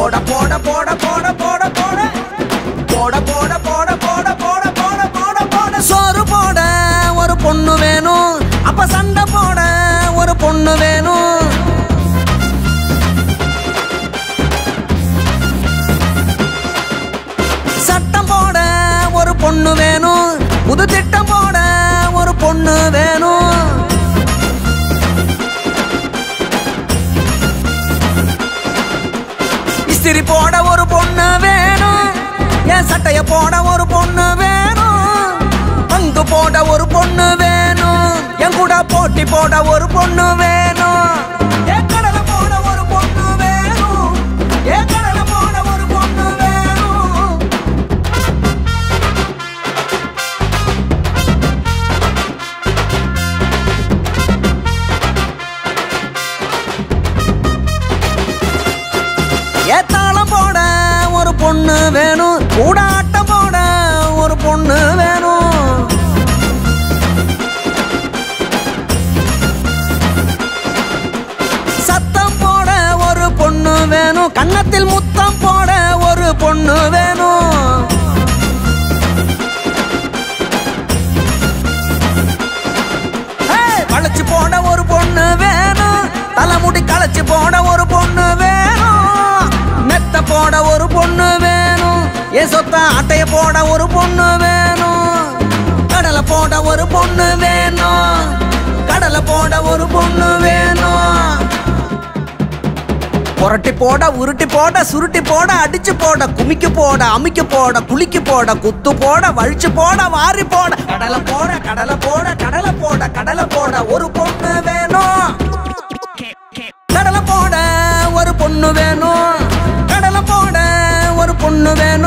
போட போட போட போட போட போட போட போட போட போட போட போட போட போட சோறு போட ஒரு பொண்ணு வேணும் அப்ப சண்டை போட ஒரு பொண்ணு வேணும் சட்டம் போட ஒரு பொண்ணு வேணும் புது திட்டம் போட ஒரு பொண்ணு வேணும் இஸ்திரி போட ஒரு பொண்ணு வேணும் என் சட்டைய போட ஒரு பொண்ணு வேணும் பங்கு போட ஒரு பொண்ணு வேணும் என் கூட போட்டி போட ஒரு பொண்ணு வேணும் என் கடலை போட ஒரு பொண்ணு வேணும் என் கடலை போட ஒரு பொண்ணு வேணும் ஏத்தாளம் போட ஒரு பொண்ணு வேணும் கூட ஆட்டம் போட ஒரு பொண்ணு வேணும் சத்தம் போட ஒரு பொண்ணு வேணும் கன்னத்தில் முத்தம் போட ஒரு பொண்ணு வேணும் ஏய், வளைச்சு போட ஒரு பொண்ணு வேணும் தலைமுடி களைச்சு போட ஒரு பொண்ணு வேணும் மெத்த போட ஒரு பொண்ணு வேணும் என் சொத்த அட்டைய போட ஒரு பொண்ணு வேணும் கடலை போட ஒரு பொண்ணு வேணும் கடலை போட ஒரு பொண்ணு வேணும் புரட்டி போட உருட்டி போட சுருட்டி போட அடிச்சு போட குமிக்கு போட அமிக்கு போட குளிக்கு போட குத்து போட வழிச்சு போட வாரி போட கடலை போட கடலை போட கடலை போட கடலை போட ஒரு பொண்ணு வேணும் கடலை போட ஒரு பொண்ணு வேணும் கடலை போட ஒரு பொண்ணு வேணும்